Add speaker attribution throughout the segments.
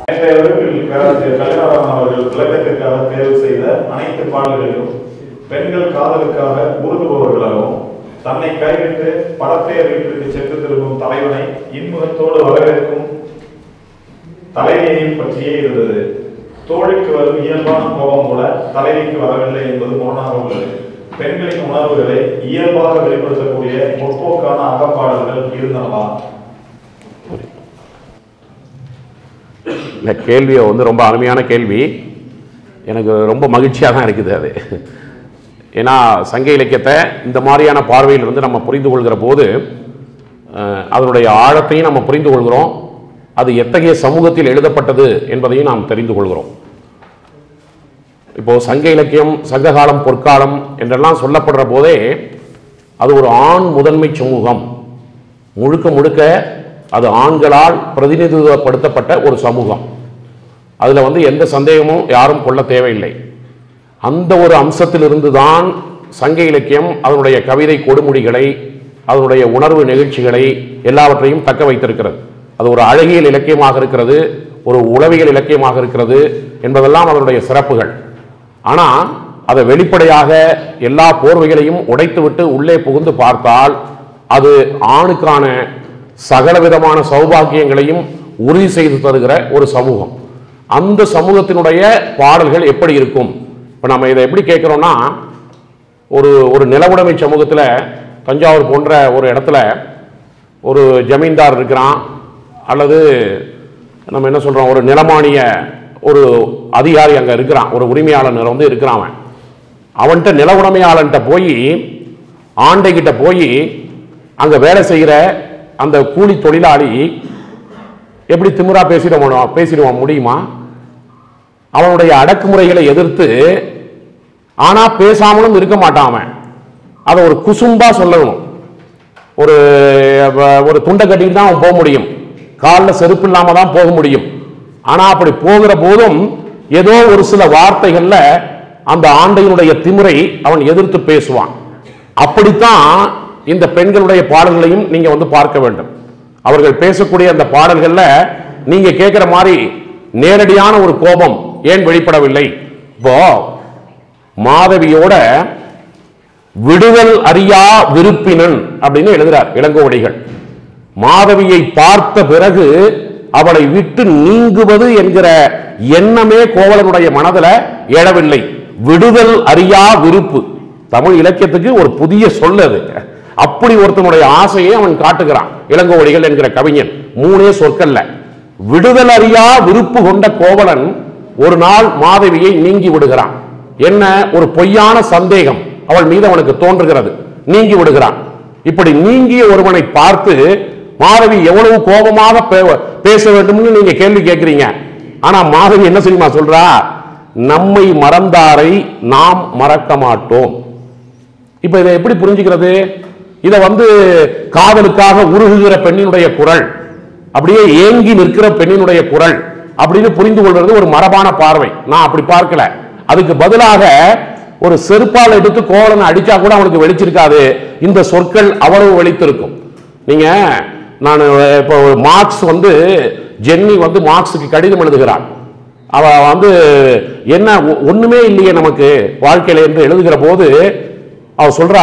Speaker 1: நேற்றைய வகுப்பில் பேராசிரியர் கல்யாணராமன் அவர்கள் விளக்கத்திற்காக தேர்வு செய்த அனைத்து பாடல்களிலும் பெண்கள் காதலுக்காக உருகுபவர்களாகவும் தன்னை கைவிட்டு படப்பெயர் வீட்டிற்கு சென்று திரும்பும் தலைவனை இன்முகத்தோடு வரவேற்கும் தலைவியையும் பற்றியே இருந்தது தோழிக்கு வரும் இயல்பான கோபம் கூட தலைவிக்கு வரவில்லை என்பது முரணாக உள்ளது பெண்களின் உணர்வுகளை இயல்பாக வெளிப்படுத்தக்கூடிய முற்போக்கான அகப்பாடல்கள் இருந்தனவா
Speaker 2: இந்த கேள்வியை வந்து ரொம்ப அருமையான கேள்வி எனக்கு ரொம்ப மகிழ்ச்சியாக தான் இருக்குது அது ஏன்னா சங்க இலக்கியத்தை இந்த மாதிரியான பார்வையிலிருந்து நம்ம புரிந்து கொள்கிற போது அஹ், அதனுடைய ஆழத்தையும் நம்ம புரிந்து கொள்கிறோம் அது எத்தகைய சமூகத்தில் எழுதப்பட்டது என்பதையும் நாம் தெரிந்து கொள்கிறோம் இப்போ சங்க இலக்கியம் சங்ககாலம் பொற்காலம் என்றெல்லாம் சொல்லப்படுற போதே அது ஒரு ஆண் முதன்மை சமூகம் முழுக்க முழுக்க அது ஆண்களால் பிரதிநிதித்துவப்படுத்தப்பட்ட ஒரு சமூகம் அதில் வந்து எந்த சந்தேகமும் யாரும் கொள்ள தேவையில்லை அந்த ஒரு அம்சத்திலிருந்து தான் சங்க இலக்கியம் அதனுடைய கவிதை கொடுமுடிகளை அதனுடைய உணர்வு நிகழ்ச்சிகளை எல்லாவற்றையும் தக்க வைத்திருக்கிறது அது ஒரு அழகியல் இலக்கியமாக இருக்கிறது ஒரு உளவியல் இலக்கியமாக இருக்கிறது என்பதெல்லாம் அதனுடைய சிறப்புகள் ஆனால் அதை வெளிப்படையாக எல்லா போர்வைகளையும் உடைத்துவிட்டு உள்ளே புகுந்து பார்த்தால் அது ஆணுக்கான சகலவிதமான சௌபாக்கியங்களையும் உறுதி செய்து தருகிற ஒரு சமூகம் அந்த சமூகத்தினுடைய பாடல்கள் எப்படி இருக்கும் இப்போ நம்ம இதை எப்படி கேட்குறோம்னா ஒரு ஒரு நிலவுடைமை சமூகத்தில் தஞ்சாவூர் போன்ற ஒரு இடத்துல ஒரு ஜமீன்தார் இருக்கிறான் அல்லது நம்ம என்ன சொல்கிறோம் ஒரு நிலமானிய ஒரு அதிகாரி அங்கே இருக்கிறான் ஒரு உரிமையாளர் வந்து இருக்கிறான் அவன் அவன்கிட்ட நில உடைமையாளன்ட்ட போய் ஆண்டைக்கிட்ட போய் அங்கே வேலை செய்கிற அந்த கூலி தொழிலாளி எப்படி திமிரா பேசிடுவான் பேசிடுவான் முடியுமா அவனுடைய அடக்குமுறைகளை எதிர்த்து ஆனா பேசாமலும் இருக்க மாட்டான் அவன் அதை ஒரு குசும்பா சொல்லணும் ஒரு வ- ஒரு துண்டை கட்டிட்டு தான் அவன் போக முடியும் காலில் செருப்பு இல்லாம தான் போக முடியும் ஆனா அப்படி போகிற போதும் ஏதோ ஒரு சில வார்த்தைகள்ல அந்த ஆண்டையினுடைய திமிரை அவன் எதிர்த்து பேசுவான் அப்படித்தான் இந்த பெண்களுடைய பாடல்களையும் நீங்க வந்து பார்க்க வேண்டும் அவர்கள் பேசக்கூடிய அந்த பாடல்கள்ல நீங்க கேட்கிற மாதிரி நேரடியான ஒரு கோபம் ஏன் வெளிப்படவில்லை இப்போ மாதவியோட விடுதல் அறியா விருப்பினன் அப்படின்னு எழுதுறார் இளங்கோவடிகள் மாதவியை பார்த்த பிறகு அவளை விட்டு நீங்குவது என்கிற எண்ணமே கோவலனுடைய மனதில் எழவில்லை விடுதல் அறியா விருப்பு தமிழ் இலக்கியத்துக்கு ஒரு புதிய சொல் அது அப்படி ஒருத்தனுடைய ஆசையை அவன் காட்டுகிறான் இளங்கோவடிகள் என்கிற கவிஞன் மூணே சொற்கள்ல விடுதல் அறியா விருப்பு கொண்ட கோவலன் ஒரு நாள் மாதவியை நீங்கி விடுகிறான் என்ன ஒரு பொய்யான சந்தேகம் அவள் மீது அவனுக்கு தோன்றுகிறது நீங்கி விடுகிறான் இப்படி நீங்கிய ஒருவனை பார்த்து மாதவி எவ்வளவு கோபமாக பே- பேச வேண்டும்னு நீங்க கேள்வி கேட்கிறீங்க ஆனா மாதவி என்ன தெரியுமா சொல்றா நம்மை மறந்தாரை நாம் மறக்க மாட்டோம் இப்ப இதை எப்படி புரிஞ்சுக்கிறது இதை வந்து காதலுக்காக உருகுகிற பெண்ணினுடைய குரல் அப்படியே ஏங்கி நிற்கிற பெண்ணினுடைய குரல் அப்படின்னு புரிந்து கொள்வது ஒரு மரபான பார்வை நான் அப்படி பார்க்கல அதுக்கு பதிலாக ஒரு செருப்பால் எடுத்து கோவலனை அடிச்சா கூட அவனுக்கு வெளிச்சிருக்காது இந்த சொற்கள் அவ்வளவு வெளித்திருக்கும் நீங்க நான் இப்போ மார்க்ஸ் வந்து ஜென்னி வந்து மார்க்ஸுக்கு கடிதம் எழுதுகிறான் அவ வந்து என்ன ஒ- ஒண்ணுமே இல்லையே நமக்கு வாழ்க்கையில என்று எழுதுகிற போது அவ சொல்றா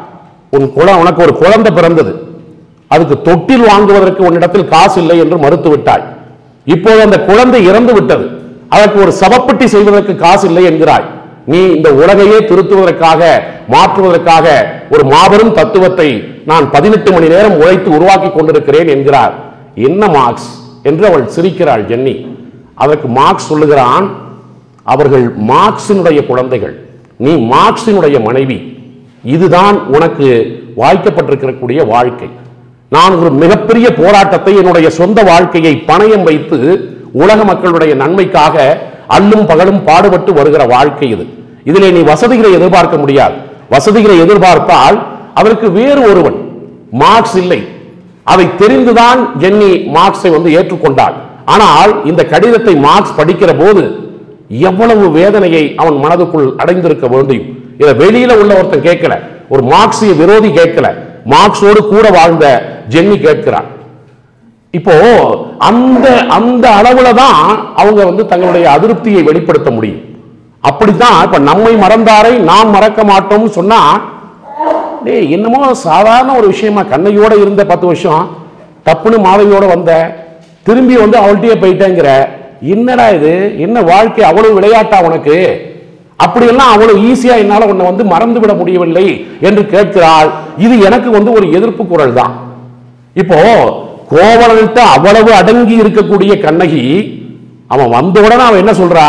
Speaker 2: உன் குழ உனக்கு ஒரு குழந்தை பிறந்தது அதுக்கு தொட்டில் வாங்குவதற்கு உன்னிடத்தில் காசு இல்லை என்று மறுத்து விட்டாய் இப்போது அந்த குழந்தை இறந்து விட்டது அதற்கு ஒரு சவப்பெட்டி செய்வதற்கு காசு இல்லை என்கிறாய் நீ இந்த உலகையே திருத்துவதற்காக மாற்றுவதற்காக ஒரு மாபெரும் தத்துவத்தை நான் பதினெட்டு மணி நேரம் உழைத்து உருவாக்கி கொண்டிருக்கிறேன் என்கிறார் என்ன மார்க்ஸ் என்று அவள் சிரிக்கிறாள் ஜென்னி அதற்கு மார்க்ஸ் சொல்லுகிறான் அவர்கள் மார்க்சினுடைய குழந்தைகள் நீ மார்க்சினுடைய மனைவி இதுதான் உனக்கு வாய்க்கப்பட்டிருக்கக்கூடிய வாழ்க்கை நான் ஒரு மிகப்பெரிய போராட்டத்தை என்னுடைய சொந்த வாழ்க்கையை பணயம் வைத்து உலக மக்களுடைய நன்மைக்காக அல்லும் பகலும் பாடுபட்டு வருகிற வாழ்க்கை இது இதிலே நீ வசதிகளை எதிர்பார்க்க முடியாது வசதிகளை எதிர்பார்த்தால் அதற்கு வேறு ஒருவன் மார்க்ஸ் இல்லை அதை தெரிந்துதான் ஜென்னி மார்க்ஸை வந்து ஏற்றுக்கொண்டாள் ஆனால் இந்த கடிதத்தை மார்க்ஸ் படிக்கிற போது எவ்வளவு வேதனையை அவன் மனதுக்குள் அடைந்திருக்க வேண்டும் இதை வெளியில உள்ள ஒருத்தன் கேட்கல ஒரு மார்க்சிய விரோதி கேட்கல மார்க்ஸோடு கூட வாழ்ந்த ஜென்னி கேட்கிறான் இப்போ அந்த அந்த அளவுல தான் அவங்க வந்து தங்களுடைய அதிருப்தியை வெளிப்படுத்த முடியும் அப்படித்தான் இப்ப நம்மை மறந்தாரை நாம் மறக்க மாட்டோம்னு சொன்னா டேய் என்னமோ சாதாரண ஒரு விஷயமா கண்ணையோட இருந்த பத்து வருஷம் தப்புன்னு மாதவியோட வந்த திரும்பி வந்து அவள்கிட்டயே போயிட்டேங்கிற என்னடா இது என்ன வாழ்க்கை அவ்வளவு விளையாட்டா உனக்கு அப்படியெல்லாம் அவ்வளவு ஈஸியா என்னால உன்னை வந்து மறந்து விட முடியவில்லை என்று கேட்கிறாள் இது எனக்கு வந்து ஒரு எதிர்ப்பு குரல் தான் இப்போ கோவலன்ட்ட அவ்வளவு அடங்கி இருக்கக்கூடிய கண்ணகி அவன் வந்த உடனே அவன் என்ன சொல்றா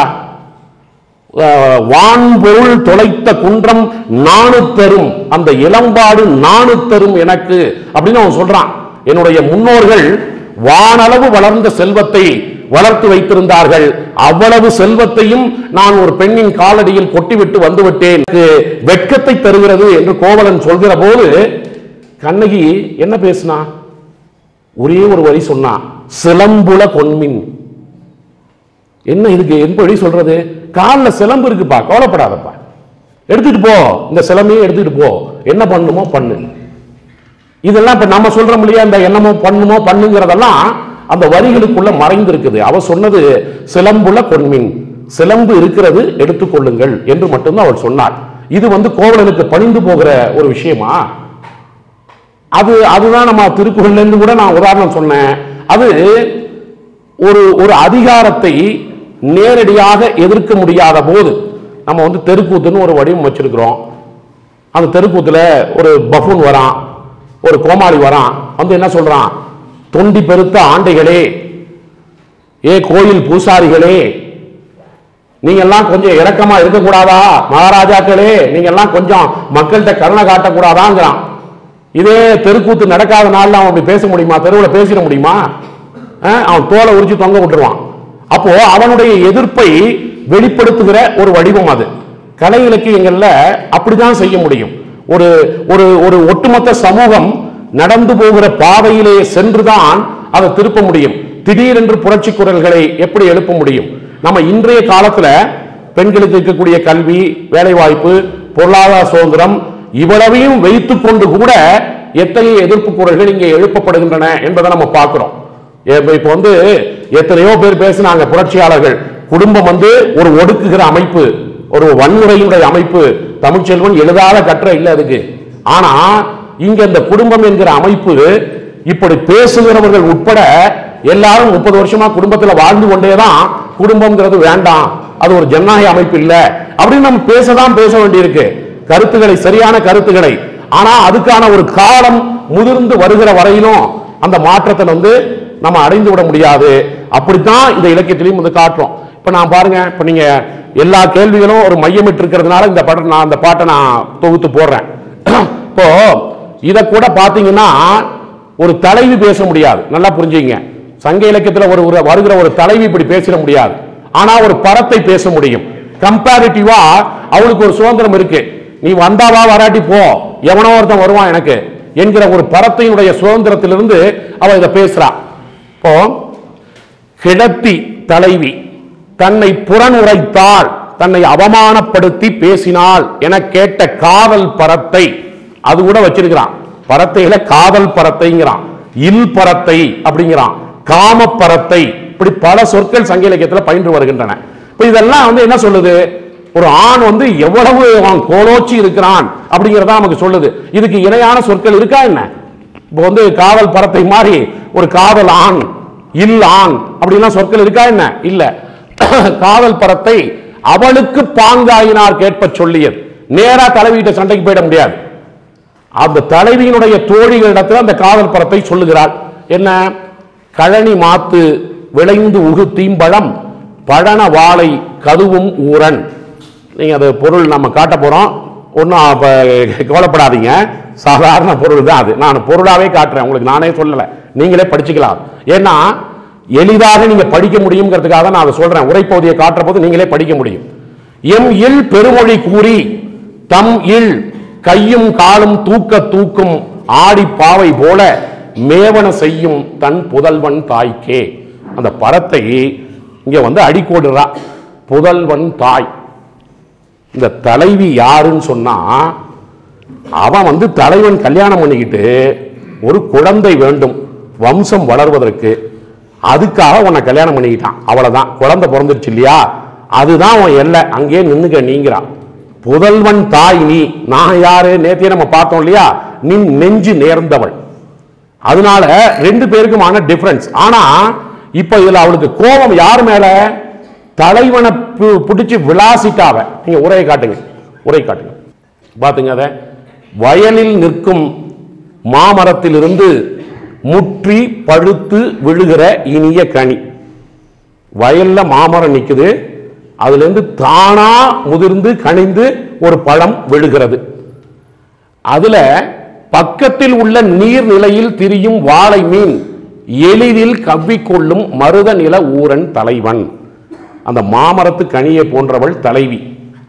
Speaker 2: அஹ், வான்பொருள் தொலைத்த குன்றம் நாணு தரும் அந்த இளம்பாடு நாணு தரும் எனக்கு அப்படின்னு அவன் சொல்றான் என்னுடைய முன்னோர்கள் வானளவு வளர்ந்த செல்வத்தை வளர்த்து வைத்திருந்தார்கள் அவ்வளவு செல்வத்தையும் நான் ஒரு பெண்ணின் காலடியில் கொட்டிவிட்டு வந்துவிட்டேன் எனக்கு வெட்கத்தை தருகிறது என்று கோவலன் சொல்கிற போது கண்ணகி என்ன பேசினா ஒரே ஒரு வரி சொன்னான் சிலம்புல கொன்மின் என்ன இதுக்கு எப்படி சொல்றது காலில் சிலம்பு இருக்குப்பா கவலைப்படாதப்பா எடுத்துட்டு போ இந்த சிலம்பையும் எடுத்துட்டு போ என்ன பண்ணுமோ பண்ணு இதெல்லாம் இப்ப நம்ம சொல்றோம் இல்லையா இந்த என்னமோ பண்ணுமோ பண்ணுங்கிறதெல்லாம் அந்த வரிகளுக்குள்ள மறைந்து இருக்குது அவ சொன்னது சிலம்புல கொன்மின் சிலம்பு இருக்கிறது எடுத்துக்கொள்ளுங்கள் என்று மட்டும்தான் அவள் சொன்னாள் இது வந்து கோவலனுக்கு பணிந்து போகிற ஒரு விஷயமா அது அதுதான் நம்ம திருக்குறள்ல இருந்து கூட நான் உதாரணம் சொன்னேன் அது ஒரு ஒரு அதிகாரத்தை நேரடியாக எதிர்க்க முடியாத போது நம்ம வந்து தெருக்கூத்துன்னு ஒரு வடிவம் வச்சிருக்கிறோம் அந்த தெருக்கூத்துல ஒரு பஃபூன் வரான் ஒரு கோமாளி வரான் வந்து என்ன சொல்றான் தொண்டி பெருத்த ஆண்டைகளே ஏ கோயில் பூசாரிகளே நீங்க எல்லாம் கொஞ்சம் இரக்கமா இருக்கக்கூடாதா மகாராஜாக்களே நீங்க எல்லாம் கொஞ்சம் மக்கள்கிட்ட கருணை காட்டக்கூடாதாங்கிறான் இதே தெருக்கூத்து நடக்காத நாள்ல அவன் அப்படி பேச முடியுமா தெருவில் பேசிட முடியுமா அஹ், அவன் தோலை உரிச்சு தொங்க விட்டுருவான் அப்போ அவனுடைய எதிர்ப்பை வெளிப்படுத்துகிற ஒரு வடிவம் அது கலை இலக்கியங்கள்ல அப்படிதான் செய்ய முடியும் ஒரு ஒரு ஒரு ஒட்டுமொத்த சமூகம் நடந்து போகிற பாதையிலே சென்றுதான் அதை திருப்ப முடியும் திடீரென்று புரட்சி குரல்களை எப்படி எழுப்ப முடியும் நம்ம இன்றைய காலத்துல பெண்களுக்கு இருக்கக்கூடிய கல்வி வேலைவாய்ப்பு பொருளாதார சுதந்திரம் இவ்வளவையும் வைத்துக் கொண்டு கூட எத்தகைய எதிர்ப்பு குரல்கள் இங்கே எழுப்பப்படுகின்றன என்பதை நம்ம பார்க்கிறோம் இப்ப இப்ப வந்து எத்தனையோ பேர் பேசினாங்க புரட்சியாளர்கள் குடும்பம் வந்து ஒரு ஒடுக்குகிற அமைப்பு ஒரு வன்முறையினுடைய அமைப்பு தமிழ்ச்செல்வன் எழுதாத கற்ற இல்ல அதுக்கு ஆனா இங்க இந்த குடும்பம் என்கிற அமைப்பு இப்படி பேசுகிறவர்கள் உட்பட எல்லாரும் முப்பது வருஷமா குடும்பத்துல வாழ்ந்து கொண்டேதான் குடும்பம்ங்கிறது வேண்டாம் அது ஒரு ஜனநாயக அமைப்பு இல்ல அப்படின்னு நம்ம பேசதான் பேச வேண்டியிருக்கு கருத்துக்களை சரியான கருத்துக்களை ஆனா அதுக்கான ஒரு காலம் முதிர்ந்து வருகிற வரையிலும் அந்த மாற்றத்தை வந்து நம்ம அடைந்து விட முடியாது அப்படித்தான் இந்த இலக்கியத்திலையும் வந்து காட்டுறோம் இப்ப நான் பாருங்க இப்ப நீங்க எல்லா கேள்விகளும் ஒரு மையமிட்டு இருக்கிறதுனால இந்த பாட்டை நான் அந்த பாட்டை நான் தொகுத்து போடுறேன் இப்போ இத கூட பாத்தீங்கன்னா ஒரு தலைவி பேச முடியாது நல்லா புரிஞ்சுங்க சங்க இலக்கியத்துல ஒரு ஒரு வருகிற ஒரு தலைவி இப்படி பேசிட முடியாது ஆனா ஒரு பரத்தை பேச முடியும் கம்பேரிட்டிவா அவளுக்கு ஒரு சுதந்திரம் இருக்கு நீ வந்தாவா வராட்டி போ எவனோ ஒருத்தன் வருவான் எனக்கு என்கிற ஒரு பரத்தையினுடைய சுதந்திரத்திலிருந்து அவ இதை பேசுறா இப்போ கிடத்தி தலைவி தன்னை புறனுரைத்தாள் தன்னை அவமானப்படுத்தி பேசினாள் என கேட்ட காதல் பரத்தை அது கூட வச்சிருக்கிறான் பரத்தையில காதல் பரத்தைங்கிறான் இல் பரத்தை அப்படிங்கிறான் காம பரத்தை இப்படி பல சொற்கள் சங்க இலக்கியத்துல பயின்று வருகின்றன இப்ப இதெல்லாம் வந்து என்ன சொல்லுது ஒரு ஆண் வந்து எவ்வளவு அவன் கோலோச்சி இருக்கிறான் அப்படிங்கறத நமக்கு சொல்லுது இதுக்கு இணையான சொற்கள் இருக்கா என்ன இப்போ வந்து காதல் பரத்தை மாதிரி ஒரு காதல் ஆண் இல் ஆண் அப்படிலாம் சொற்கள் இருக்கா என்ன இல்ல காதல் பரத்தை அவளுக்கு பாங்காயினார் கேட்ப சொல்லியது நேரா தலைவியிட்ட சண்டைக்கு போயிட முடியாது அந்த தலைவியினுடைய தோழிகளிடத்தில் அந்த காதல் பரத்தை சொல்லுகிறாள் என்ன கழனி மாத்து விளைந்து உகு தீம்பழம் பழன வாழை கதுவும் ஊரன் நீங்க அது பொருள் நம்ம காட்ட போறோம் ஒன்றும் கவலைப்படாதீங்க சாதாரண பொருள் தான் அது நான் பொருளாவே காட்டுறேன் உங்களுக்கு நானே சொல்லலை நீங்களே படிச்சுக்கலாம் ஏன்னா எளிதாக நீங்க படிக்க முடியுங்கிறதுக்காக நான் அதை சொல்றேன் உரைப்பகுதியை காட்டுற போது நீங்களே படிக்க முடியும் எம் இல் பெருமொழி கூறி தம் இல் கையும் காலும் தூக்க தூக்கும் ஆடி பாவை போல மேவன செய்யும் தன் புதல்வன் தாய்க்கே அந்த பரத்தை இங்க வந்து அடிக்கோடுறா புதல்வன் தாய் இந்த தலைவி யாருன்னு சொன்னா அவன் வந்து தலைவன் கல்யாணம் பண்ணிக்கிட்டு ஒரு குழந்தை வேண்டும் வம்சம் வளர்வதற்கு அதுக்காக உன்னை கல்யாணம் பண்ணிக்கிட்டான் அவ்வளவுதான் குழந்தை பிறந்துருச்சு இல்லையா அதுதான் உன் எல்லை அங்கேயே நின்னுக்க நீங்கிறான் புதல்வன் தாய் நீ நான் யாரு நேத்தியே நம்ம பார்த்தோம் இல்லையா நின் நெஞ்சு நேர்ந்தவள் அதனால ரெண்டு பேருக்குமான டிஃபரன்ஸ் ஆனா இப்ப இதுல அவளுக்கு கோபம் யார் மேல தலைவனை பு- பிடிச்சு விளாசிட்டாவ நீங்க உரையை காட்டுங்க உரை காட்டுங்க பாத்துங்க அத வயலில் நிற்கும் மாமரத்திலிருந்து முற்றி பழுத்து விழுகிற இனிய கனி வயல்ல மாமரம் நிக்குது அதுல இருந்து தானா முதிர்ந்து கனிந்து ஒரு பழம் விழுகிறது அதுல பக்கத்தில் உள்ள நீர்நிலையில் திரியும் வாளை மீன் எளிதில் கவ்விக்கொள்ளும் மருத நில ஊரன் தலைவன் அந்த மாமரத்து கனியை போன்றவள் தலைவி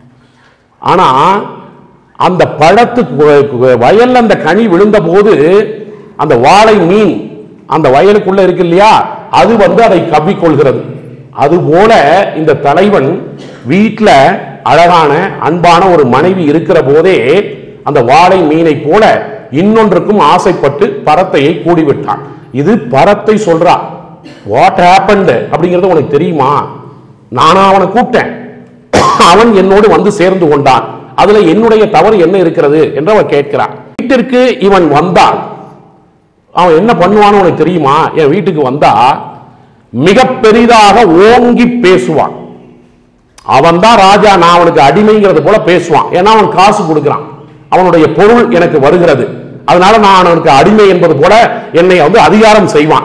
Speaker 2: ஆனா அந்த பழத்து கு- கு- வயல்ல அந்த கனி விழுந்த போது அந்த வாழை மீன் அந்த வயலுக்குள்ள இருக்கு இல்லையா அது வந்து அதை கவ்விக்கொள்கிறது அது போல இந்த தலைவன் வீட்டில் அழகான அன்பான ஒரு மனைவி இருக்கிற போதே அந்த வாழை மீனை போல இன்னொன்றுக்கும் ஆசைப்பட்டு பரத்தையை கூடிவிட்டான் இது பரத்தை சொல்றா வாட் ஹேப்பன்டு அப்படிங்கிறது உனக்கு தெரியுமா நானா அவனை கூப்பிட்டேன் அவன் என்னோடு வந்து சேர்ந்து கொண்டான் அதுல என்னுடைய தவறு என்ன இருக்கிறது என்று அவன் கேட்கிறான் வீட்டிற்கு இவன் வந்தான் அவன் என்ன பண்ணுவான்னு உனக்கு தெரியுமா என் வீட்டுக்கு வந்தா மிக பெரிதாக ஓங்கி பேசுவான் அவன் தான் ராஜா நான் அவனுக்கு அடிமைங்கிறது போல பேசுவான் ஏன்னா அவன் காசு கொடுக்கிறான் அவனுடைய பொருள் எனக்கு வருகிறது அதனால நான் அவனுக்கு அடிமை என்பது போல என்னை வந்து அதிகாரம் செய்வான்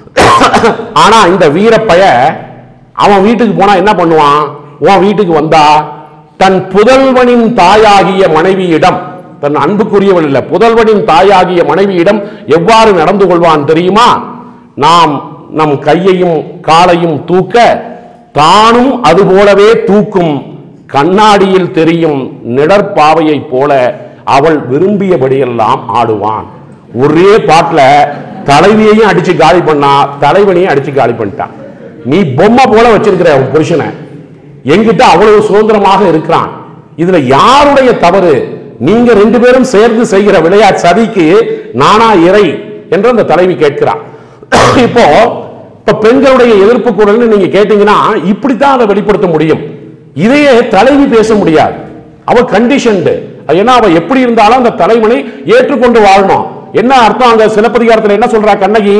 Speaker 2: ஆனா இந்த வீரப்பைய அவன் வீட்டுக்கு போனா என்ன பண்ணுவான் உன் வீட்டுக்கு வந்தா தன் புதல்வனின் தாயாகிய மனைவியிடம் தன் அன்புக்குரியவள் இல்ல புதல்வனின் தாயாகிய மனைவியிடம் எவ்வாறு நடந்து கொள்வான் தெரியுமா நாம் நம் கையையும் காலையும் தூக்க தானும் அதுபோலவே தூக்கும் கண்ணாடியில் தெரியும் நிழற்பாவையைப் போல அவள் விரும்பியபடியெல்லாம் ஆடுவான் ஒரே பாட்டுல தலைவியையும் அடிச்சு காலி பண்ணா தலைவனையும் அடிச்சு காலி பண்ணிட்டான் நீ பொம்மை போல வச்சிருக்கிற உன் புருஷனை என்கிட்ட அவ்வளவு சுதந்திரமாக இருக்கிறான் இதுல யாருடைய தவறு நீங்க ரெண்டு பேரும் சேர்ந்து செய்கிற விளையாட்டு சதிக்கு நானா இறை என்று அந்த தலைவி கேட்கிறான் இப்போ இப்ப பெண்களுடைய எதிர்ப்பு குரல்னு நீங்க கேட்டீங்கன்னா இப்படித்தான் அதை வெளிப்படுத்த முடியும் இதையே தலைவி பேச முடியாது அவ கண்டிஷன்டு ஏன்னா அவ எப்படி இருந்தாலும் அந்த தலைவனை ஏற்றுக்கொண்டு வாழணும் என்ன அர்த்தம் அங்க சிலப்பதிகாரத்துல என்ன சொல்றா கண்ணகி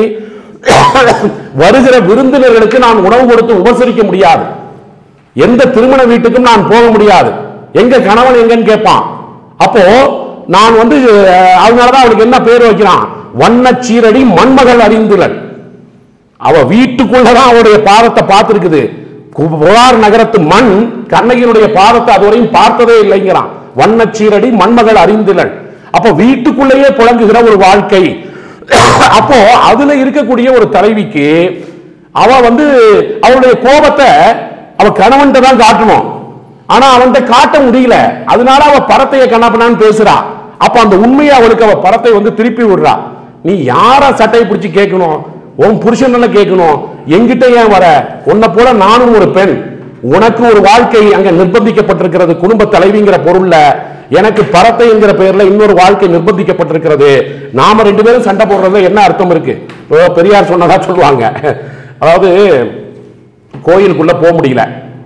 Speaker 2: வருகிற விருந்தினர்களுக்கு நான் உணவு கொடுத்து உபசரிக்க முடியாது எந்த திருமண வீட்டுக்கும் நான் போக முடியாது எங்க கணவன் எங்கன்னு கேட்பான் அப்போ நான் வந்து அஹ், அதனாலதான் அவளுக்கு என்ன பேர் வைக்கிறான் வண்ணச் சீரடி மண்மகள் அறிந்துலன் அவ வீட்டுக்குள்ளதான் அவருடைய பாதத்தை பார்த்திருக்குது கு- புகார் நகரத்து மண் கண்ணகியினுடைய பாதத்தை அதுவரையும் பார்த்ததே இல்லைங்கிறான் வண்ணச் சீரடி மண்மகள் அறிந்துலன் அப்போ வீட்டுக்குள்ளேயே புழங்குகிற ஒரு வாழ்க்கை அப்போ அதுல இருக்கக்கூடிய ஒரு தலைவிக்கு அவ வந்து அவளுடைய கோபத்தை அவ கணவன்கிட்ட தான் காட்டணும் ஆனா அவன்கிட்ட காட்ட முடியல அதனால அவ பரத்தைய கண்ணாப்பண்ணான்னு பேசுறா அப்ப அந்த உண்மையை அவளுக்கு அவ பரத்தை வந்து திருப்பி விடுறா நீ யார சட்டையை பிடிச்சு கேட்கணும் உன் புருஷன் கேட்கணும் எங்கிட்ட ஏன் வர உன்னை போல நானும் ஒரு பெண் உனக்கு ஒரு வாழ்க்கை அங்க நிர்பந்திக்கப்பட்டிருக்கிறது குடும்ப தலைவிங்கிற பொருள்ல எனக்கு பரத்தை என்கிற பெயர்ல இன்னொரு வாழ்க்கை நிர்பந்திக்கப்பட்டிருக்கிறது நாம ரெண்டு பேரும் சண்டை போடுறதுல என்ன அர்த்தம் இருக்கு இப்போ பெரியார் சொன்னதா சொல்லுவாங்க அதாவது கோயிலுக்குள்ள போக முடியல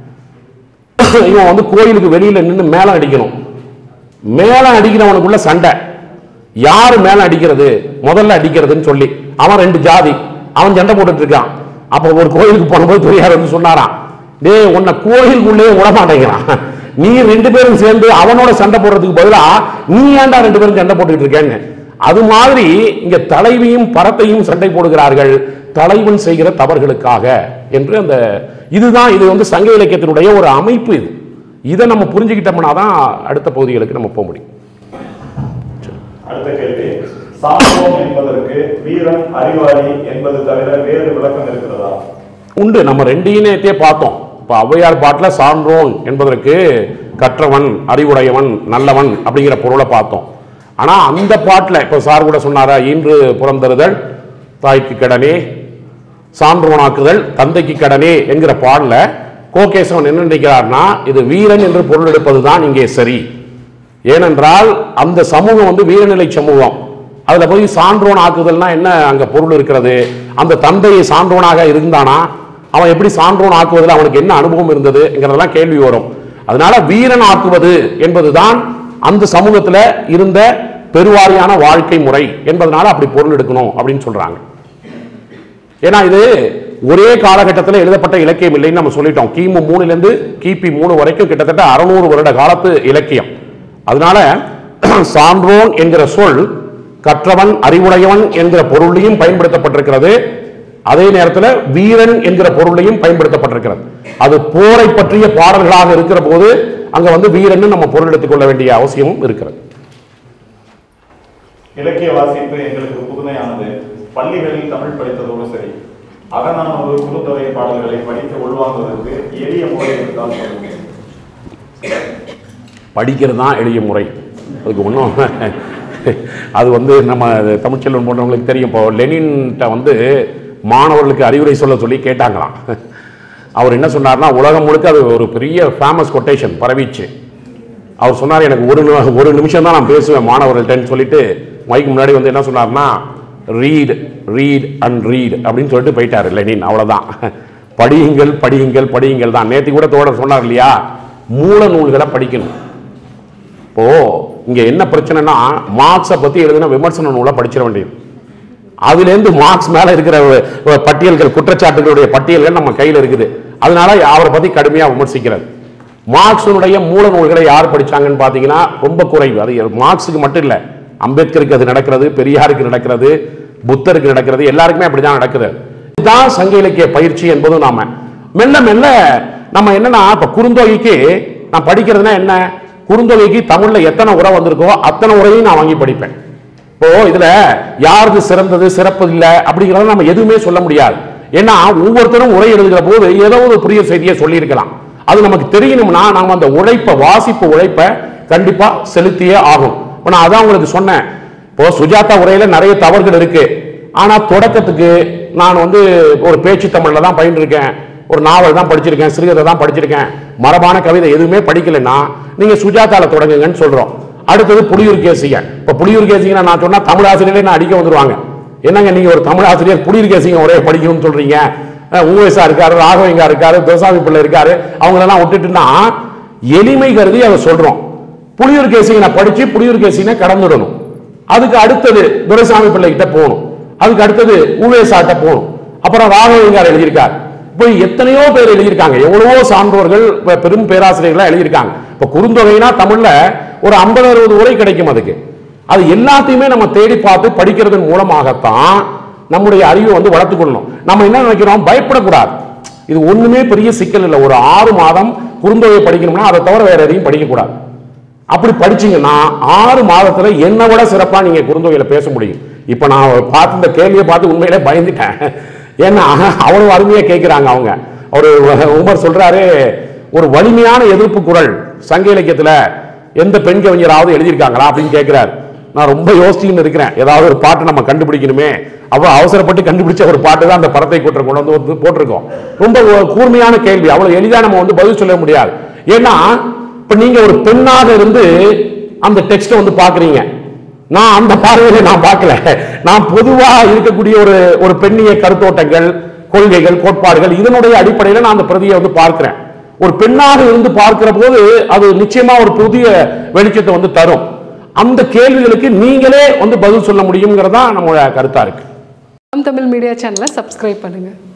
Speaker 2: இவன் வந்து கோயிலுக்கு வெளியில நின்று மேளம் அடிக்கணும் மேளம் அடிக்கிறவனுக்குள்ள சண்டை யாரு மேளம் அடிக்கிறது முதல்ல அடிக்கிறதுன்னு சொல்லி அவன் ரெண்டு ஜாதி அவன் சண்டை போட்டுட்டு இருக்கான் அப்ப ஒரு கோயிலுக்கு போனபோது பெரியார் வந்து சொன்னாராம் டேய் உன்னை கோயிலுக்குள்ளே விட மாட்டேங்கிறான் நீ ரெண்டு பேரும் சேர்ந்து அவனோட சண்டை போடுறதுக்கு பதிலா நீ ஏன்டா ரெண்டு பேரும் சண்டை போட்டுட்டு இருக்கேன்னு அது மாதிரி இங்க தலைவியும் பரத்தையும் சண்டை போடுகிறார்கள் தலைவன் செய்கிற தவறுகளுக்காக என்று அந்த இதுதான் இது வந்து சங்க இலக்கியத்தினுடைய ஒரு அமைப்பு இது இதை நம்ம புரிஞ்சுக்கிட்டோம்னா தான் அடுத்த பகுதிகளுக்கு நம்ம போக முடியும்
Speaker 1: அடுத்த கேள்வி சாம்பவம் என்பதற்கு வீரன் அறிவாளி என்பது தவிர வேறு விளக்கம் இருக்கிறதா
Speaker 2: உண்டு நம்ம ரெண்டையும் நேத்தே பார்த்தோம் இப்போ ஔவையார் பாட்டில் சான்றோன் என்பதற்கு கற்றவன் அறிவுடையவன் நல்லவன் அப்படிங்கிற பொருளை பார்த்தோம் ஆனால் அந்த பாட்டில் இப்போ சார் கூட சொன்னாரா இன்று புறந்தருதல் தாய்க்கு கடனே சான்றோனாக்குதல் தந்தைக்கு கடனே என்கிற பாடல கோகேசவன் என்ன நினைக்கிறார்னா இது வீரன் என்று பொருள் எடுப்பது தான் இங்கே சரி ஏனென்றால் அந்த சமூகம் வந்து வீரநிலை சமூகம் அதுல போய் சான்றோன் ஆக்குதல்னா என்ன அங்க பொருள் இருக்கிறது அந்த தந்தையை சான்றோனாக இருந்தானா அவன் எப்படி சான்றோன் ஆக்குவதில் அவனுக்கு என்ன அனுபவம் இருந்ததுங்கிறதெல்லாம் கேள்வி வரும் அதனால வீரன் ஆக்குவது என்பதுதான் அந்த சமூகத்துல இருந்த பெருவாரியான வாழ்க்கை முறை என்பதனால அப்படி பொருள் எடுக்கணும் அப்படின்னு சொல்றாங்க ஏன்னா இது ஒரே காலகட்டத்தில் எழுதப்பட்ட இலக்கியம் இல்லைன்னு நம்ம சொல்லிட்டோம் கிமு மூணுல இருந்து கிபி மூணு வரைக்கும் கிட்டத்தட்ட அறுநூறு வருட காலத்து இலக்கியம் அதனால சான்றோன் என்கிற சொல் கற்றவன் அறிவுடையவன் என்கிற பொருளையும் பயன்படுத்தப்பட்டிருக்கிறது அதே நேரத்தில் வீரன் என்கிற பொருளையும் பயன்படுத்தப்பட்டிருக்கிறது அது போரை பற்றிய பாடல்களாக இருக்கிற போது அங்க வந்து வீரன் நம்ம பொருள் எடுத்துக்கொள்ள வேண்டிய அவசியமும் இருக்கிறது
Speaker 1: இலக்கிய வாசிப்பு எங்களுக்கு புதுமையானது பள்ளிகளில் தமிழ் படித்ததோடு சரி அகநானூறு குறுந்தொகை பாடல்களை படித்து உள்வாங்குவதற்கு எளிய முறை இருந்தால் சொல்லுங்கள்
Speaker 2: படிக்கிறது தான் எளிய முறை அதுக்கு ஒன்றும் அது வந்து நம்ம தமிழ்ச்செல்வன் போன்றவங்களுக்கு தெரியும் இப்போ லெனின்ட்ட வந்து மாணவர்களுக்கு அறிவுரை சொல்ல சொல்லி கேட்டாங்களாம் அவர் என்ன சொன்னார்னா உலகம் முழுக்க அது ஒரு பெரிய ஃபேமஸ் கொட்டேஷன் பரவிச்சு அவர் சொன்னார் எனக்கு ஒரு நி- ஒரு நிமிஷம் தான் நான் பேசுவேன் மாணவர்கள்ட்டன்னு சொல்லிட்டு மைக்கு முன்னாடி வந்து என்ன சொன்னார்னா ரீட் ரீட் அண்ட் ரீட் அப்படின்னு சொல்லிட்டு போயிட்டாரு லெனின் அவ்வளவுதான் படியுங்கள் படியுங்கள் படியுங்கள் தான் நேற்று கூட தோட சொன்னார் இல்லையா மூல நூல்களை படிக்கணும் இப்போ இங்க என்ன பிரச்சனைனா மார்க்ஸை பத்தி எழுதின விமர்சன நூலை படிச்சிட வேண்டியது அதுலேருந்து மார்க்ஸ் மேல இருக்கிற அஹ், பட்டியல்கள் குற்றச்சாட்டுகளுடைய பட்டியல்கள் நம்ம கையில் இருக்குது அதனால அவரை பத்தி கடுமையா விமர்சிக்கிறது மார்க்ஸினுடைய மூல நூல்களை யார் படிச்சாங்கன்னு பார்த்தீங்கன்னா ரொம்ப குறைவு அது மார்க்ஸுக்கு மட்டும் இல்லை அம்பேத்கருக்கு அது நடக்கிறது பெரியாருக்கு நடக்கிறது புத்தருக்கு நடக்கிறது எல்லாருக்குமே அப்படிதான் நடக்குது இதுதான் சங்க இலக்கிய பயிற்சி என்பதும் நாம மெல்ல மெல்ல நம்ம என்னன்னா இப்ப குறுந்தொகைக்கு நான் படிக்கிறதுனா என்ன குறுந்தொகைக்கு தமிழ்ல எத்தனை உரை வந்திருக்கோ அத்தனை உரையும் நான் வாங்கி படிப்பேன் இப்போ இதுல யாருக்கு சிறந்தது சிறப்பு இல்லை அப்படிங்கறத நம்ம எதுவுமே சொல்ல முடியாது ஏன்னா ஒவ்வொருத்தரும் உரை எழுதுகிற போது ஏதோ ஒரு புதிய செய்தியை சொல்லியிருக்கலாம் அது நமக்கு தெரியணும்னா நாம அந்த உழைப்பை வாசிப்பு உழைப்பை கண்டிப்பா செலுத்தியே ஆகும் இப்போ நான் அதான் உங்களுக்கு சொன்னேன் இப்போ சுஜாதா உரையில நிறைய தவறுகள் இருக்கு ஆனா தொடக்கத்துக்கு நான் வந்து ஒரு பேச்சு தமிழ்ல தான் பயின்றிருக்கேன் ஒரு நாவல் தான் படிச்சிருக்கேன் சிறுகதை தான் படிச்சிருக்கேன் மரபான கவிதை எதுவுமே படிக்கலைன்னா நீங்க சுஜாதால தொடங்குங்கன்னு சொல்றோம் அடுத்தது புலியூர் கேசிங்க இப்ப புலியூர் கேசிங்க நான் சொன்னா தமிழ் ஆசிரியரே நான் அடிக்க வந்துருவாங்க என்னங்க நீங்க ஒரு தமிழ் ஆசிரியர் புலியூர் கேசிங்க ஒரே படிக்கணும்னு சொல்றீங்க உவேசா இருக்காரு ராகவேங்கா இருக்காரு துரசாமி பிள்ளை இருக்காரு அவங்களெல்லாம் விட்டுட்டுன்னா எளிமை கருதி அதை சொல்றோம் புலியூர் கேசிங்கனை படிச்சு புலியூர் கேசிங்கனை கடந்துடணும் அதுக்கு அடுத்தது துரைசாமி பிள்ளை கிட்ட போகணும் அதுக்கு அடுத்தது உவேசாட்ட போகணும் அப்புறம் ராகவேங்கார் எழுதியிருக்கார் இப்போ எத்தனையோ பேர் எழுதியிருக்காங்க எவ்வளவோ சான்றோர்கள் பெ- பெரும் பேராசிரியர்களா எழுதியிருக்காங்க இப்போ குறுந்தொகைனா தமிழ்ல ஒரு ஐம்பது அறுபது உரை கிடைக்கும் அதுக்கு அது எல்லாத்தையுமே நம்ம தேடி பார்த்து படிக்கிறதன் மூலமாகத்தான் நம்முடைய அறிவை வந்து வளர்த்துக்கொள்ளணும் நம்ம என்ன நினைக்கிறோம் பயப்படக்கூடாது இது ஒண்ணுமே பெரிய சிக்கல் இல்லை ஒரு ஆறு மாதம் குறுந்தொகை படிக்கணும்னா அதை தவிர வேற எதையும் படிக்கக்கூடாது அப்படி படிச்சீங்கன்னா ஆறு மாதத்துல என்னை விட சிறப்பா நீங்க குறுந்தொகையில பேச முடியும் இப்ப நான் பார்த்து இந்த கேள்வியை பார்த்து உண்மையிலே பயந்துட்டேன் ஏன்னா அவ்வளவு அருமையா கேட்கிறாங்க அவங்க ஒரு உமர் சொல்றாரு ஒரு வலிமையான எதிர்ப்பு குரல் சங்க இலக்கியத்துல எந்த பெண் கவிஞராவது எழுதியிருக்காங்களா அப்படின்னு கேட்கிறார் நான் ரொம்ப யோசிச்சுன்னு இருக்கிறேன் ஏதாவது ஒரு பாட்டு நம்ம கண்டுபிடிக்கணுமே அவ்வளவு அவசரப்பட்டு கண்டுபிடிச்ச ஒரு பாட்டு தான் அந்த படத்தை கூட்டுற கொண்டு வந்து வந்து போட்டிருக்கோம் ரொம்ப ஒரு கூர்மையான கேள்வி அவ்வளவு எளிதா நம்ம வந்து பதில் சொல்ல முடியாது ஏன்னா இப்ப நீங்க ஒரு பெண்ணாக இருந்து அந்த டெக்ஸ்ட்டை வந்து பாக்குறீங்க நான் அந்த பார்வையில நான் பார்க்கல நான் பொதுவா இருக்கக்கூடிய ஒரு ஒரு பெண்ணிய கருத்தோட்டங்கள் கொள்கைகள் கோட்பாடுகள் இதனுடைய அடிப்படையில நான் அந்த பிரதியை வந்து பார்க்கிறேன் ஒரு பெண்ணாக இருந்து பார்க்கிற போது அது நிச்சயமா ஒரு புதிய வெளிச்சத்தை வந்து தரும் அந்த கேள்விகளுக்கு நீங்களே வந்து பதில் சொல்ல முடியுங்கிறதா நம்மளோட கருத்தா இருக்கு
Speaker 3: தமிழ் மீடியா சேனலை சப்ஸ்கிரைப் பண்ணுங்கள்